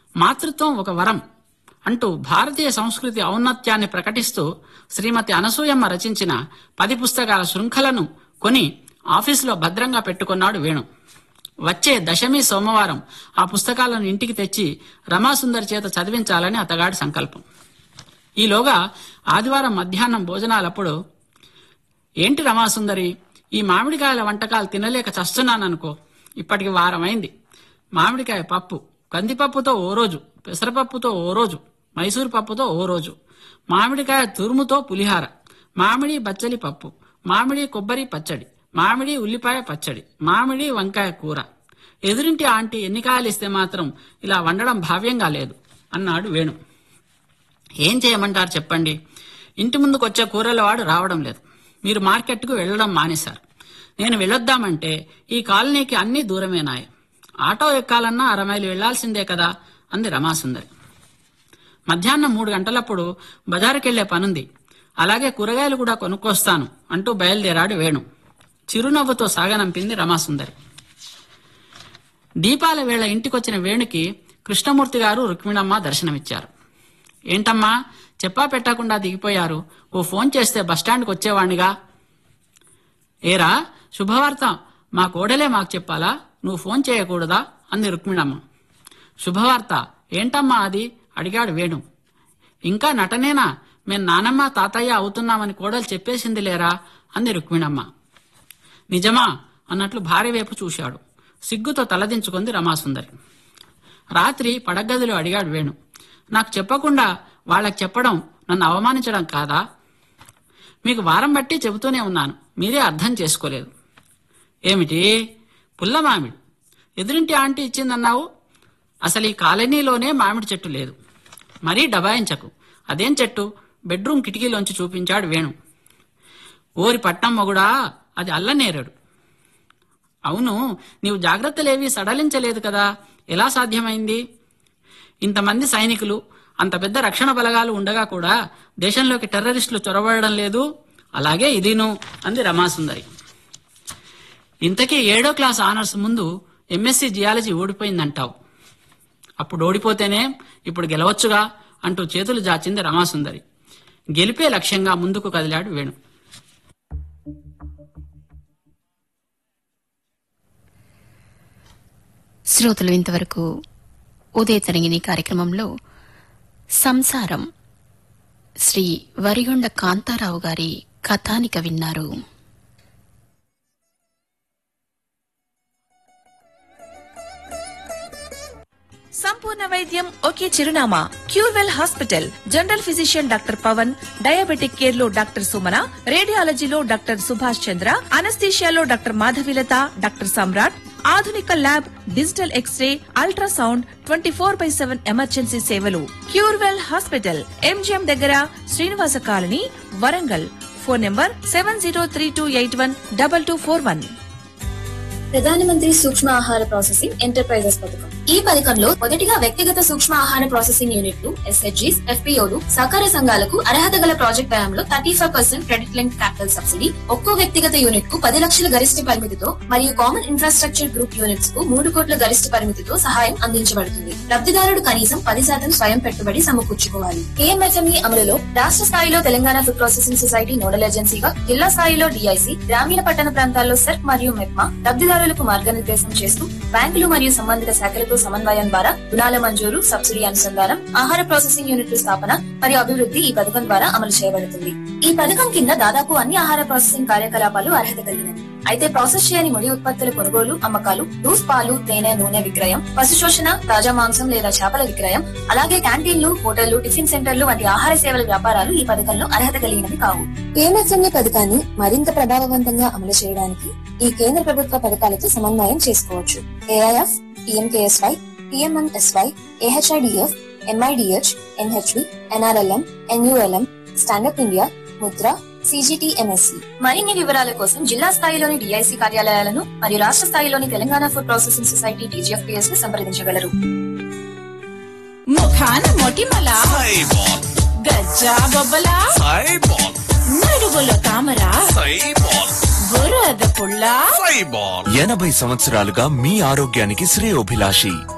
మాతృత్వం ఒక వరం అంటూ భారతీయ సంస్కృతి ఔన్నత్యాన్ని ప్రకటిస్తూ శ్రీమతి అనసూయమ్మ రచించిన పది పుస్తకాల శృంఖలను కొని ఆఫీసులో భద్రంగా పెట్టుకున్నాడు వేణు వచ్చే దశమి సోమవారం ఆ పుస్తకాలను ఇంటికి తెచ్చి రమాసుందరి చేత చదివించాలని అతగాడి సంకల్పం ఈలోగా ఆదివారం మధ్యాహ్నం భోజనాలప్పుడు ఏంటి రమాసుందరి ఈ మామిడికాయల వంటకాలు తినలేక చస్తున్నాననుకో ఇప్పటికి వారమైంది మామిడికాయ పప్పు కందిపప్పుతో ఓ రోజు పెసరపప్పుతో ఓ రోజు మైసూరు పప్పుతో ఓ రోజు మామిడికాయ తురుముతో పులిహార మామిడి బచ్చలి పప్పు మామిడి కొబ్బరి పచ్చడి మామిడి ఉల్లిపాయ పచ్చడి మామిడి వంకాయ కూర ఎదురింటి ఆంటీ ఎన్ని కాయలు ఇస్తే మాత్రం ఇలా వండడం భావ్యంగా లేదు అన్నాడు వేణు ఏం చేయమంటారు చెప్పండి ఇంటి ముందుకు వచ్చే కూరల వాడు రావడం లేదు మీరు మార్కెట్కు వెళ్ళడం మానేశారు నేను వెళ్ళొద్దామంటే ఈ కాలనీకి అన్ని దూరమేనాయి ఆటో ఎక్కాలన్నా అర మైలు వెళ్లాల్సిందే కదా అంది రమాసుందరి మధ్యాహ్నం మూడు గంటలప్పుడు బజారుకెళ్లే పనుంది అలాగే కూరగాయలు కూడా కొనుక్కొస్తాను అంటూ బయలుదేరాడు వేణు చిరునవ్వుతో సాగనంపింది రమాసుందరి దీపాల వేళ ఇంటికొచ్చిన వేణుకి కృష్ణమూర్తి గారు రుక్మిణమ్మ దర్శనమిచ్చారు ఏంటమ్మా చెప్పా పెట్టకుండా దిగిపోయారు ఓ ఫోన్ చేస్తే బస్టాండ్కి వచ్చేవాణ్ణిగా ఏరా శుభవార్త మా కోడలే మాకు చెప్పాలా నువ్వు ఫోన్ చేయకూడదా అంది రుక్మిణమ్మ శుభవార్త ఏంటమ్మా అది అడిగాడు వేణు ఇంకా నటనేనా మేం నానమ్మ తాతయ్య అవుతున్నామని కోడలు చెప్పేసింది లేరా అంది రుక్మిణమ్మ నిజమా అన్నట్లు భార్య వైపు చూశాడు సిగ్గుతో తలదించుకుంది రమాసుందరి రాత్రి పడగదిలో అడిగాడు వేణు నాకు చెప్పకుండా వాళ్ళకి చెప్పడం నన్ను అవమానించడం కాదా మీకు వారం బట్టి చెబుతూనే ఉన్నాను మీరే అర్థం చేసుకోలేదు ఏమిటి పుల్ల మామిడి ఎదురింటి ఆంటీ ఇచ్చిందన్నావు అసలు ఈ కాలనీలోనే మామిడి చెట్టు లేదు మరీ డబాయించకు అదేం చెట్టు బెడ్రూమ్ కిటికీలోంచి చూపించాడు వేణు ఓరి పట్నం మొగుడా అది అల్లనేరేడు అవును నీవు జాగ్రత్తలేవి సడలించలేదు కదా ఎలా సాధ్యమైంది ఇంతమంది సైనికులు అంత పెద్ద రక్షణ బలగాలు ఉండగా కూడా దేశంలోకి టెర్రరిస్టులు చొరబడడం లేదు అలాగే ఇదిను అంది రమాసుందరి ఇంతకీ ఏడో క్లాస్ ఆనర్స్ ముందు ఎంఎస్సి జియాలజీ ఓడిపోయిందంటావు అప్పుడు ఓడిపోతేనే ఇప్పుడు గెలవచ్చుగా అంటూ చేతులు జాచింది రమాసుందరి గెలిపే లక్ష్యంగా ముందుకు కదిలాడు వేణు శ్రోతలు ఇంతవరకు ఉదయ తరంగిణి కార్యక్రమంలో సంసారం శ్రీ వరిగొండ కాంతారావు గారి కథానిక విన్నారు సంపూర్ణ వైద్యం ఒకే చిరునామా Curewell hospital general physician doctor Pavan diabetic care లో డాక్టర్ సుమన రేడియాలజీలో డాక్టర్ సుభాష్ చంద్ర అనస్థీషియాలో డాక్టర్ మాధవిలత డాక్టర్ సమ్రాట్ ఆధునిక lab digital X-ray ultrasound twenty four by seven emergency సేవలు క్యూర్వెల్ హాస్పిటల్ ఎంజిఎం దగ్గర Srinivasa colony Warangal phone number seven zero three two eight one double two four one ప్రధానమంత్రి సూక్ష్మ ఆహార processing enterprises పథకం ఈ పథకంలో మొదటిగా వ్యక్తిగత సూక్ష్మ ఆహార ప్రాసెసింగ్ యూనిట్లు ఎస్హెచ్జీస్ ఎఫ్పీఓలు సహకార సంఘాలకు అర్హత గల ప్రాజెక్ట్ వ్యయంలో thirty five percent credit link capital subsidy ఒక్కో వ్యక్తిగత యూనిట్ కు పది లక్షల గరిష్ట పరిమితితో మరియు కామన్ ఇన్ఫ్రాస్ట్రక్చర్ గ్రూప్ యూనిట్స్ కు మూడు కోట్ల గరిష్ట పరిమితితో సహాయం అందించబడుతుంది లబ్ధిదారుడు కనీసం పది శాతం స్వయం పెట్టుబడి సమకూర్చుకోవాలి కేఎంఎఫ్ఎంఈ అమలులో రాష్ట్ర స్థాయిలో Telangana food processing society nodal ఏజెన్సీగా జిల్లా స్థాయిలో డిఐసి గ్రామీణ పట్టణ ప్రాంతాల్లో సెర్క్ మరియు మెప్మా లబ్ధిదారులకు మార్గనిర్దేశం చేస్తూ బ్యాంకులు మరియు సంబంధిత శాఖలతో సమన్వయం ద్వారా రుణాల మంజూరు సబ్సిడీ అనుసంధానం ఆహార ప్రాసెసింగ్ యూనిట్ల స్థాపన మరియు అభివృద్ధి ఈ పథకం ద్వారా అమలు చేయబడుతుంది ఈ పథకం కింద దాదాపు అన్ని ఆహార ప్రాసెసింగ్ కార్యకలాపాలు అర్హత కలిగినవి అయితే ప్రాసెస్ చేయని ముడి ఉత్పత్తుల కొనుగోలు అమ్మకాలు లూస్ పాలు తేనె నూనె విక్రయం పశు శోషణ తాజా మాంసం లేదా చేపల విక్రయం అలాగే క్యాంటీన్లు హోటళ్లు టిఫిన్ సెంటర్లు వంటి ఆహార సేవల వ్యాపారాలు ఈ పథకంలో అర్హత కలిగినవి కావు కేఎంఎఫ్ఎంఈ పథకాన్ని మరింత ప్రభావవంతంగా అమలు చేయడానికి ఈ కేంద్ర ప్రభుత్వ పథకాలతో సమన్వయం చేసుకోవచ్చు AIF PMKSY PMMSY AHIDF MIDH NHB NRLM NULM stand up India Mudra CGTMSE మరిన్ని వివరాల కోసం జిల్లా స్థాయిలోని డిఐసి కార్యాలయాలను మరియు రాష్ట్ర స్థాయిలోని Telangana food processing society TGFPS ను సంప్రదించగలరు ముఖాన మొటిమల సైబాల్ గజ్జా బొబ్బల సైబాల్ నడుగులో తామర సైబాల్ బురద పుల్ల సైబాల్ ఎనభై సంవత్సరాలుగా మీ ఆరోగ్యానికి శ్రేయోభిలాషి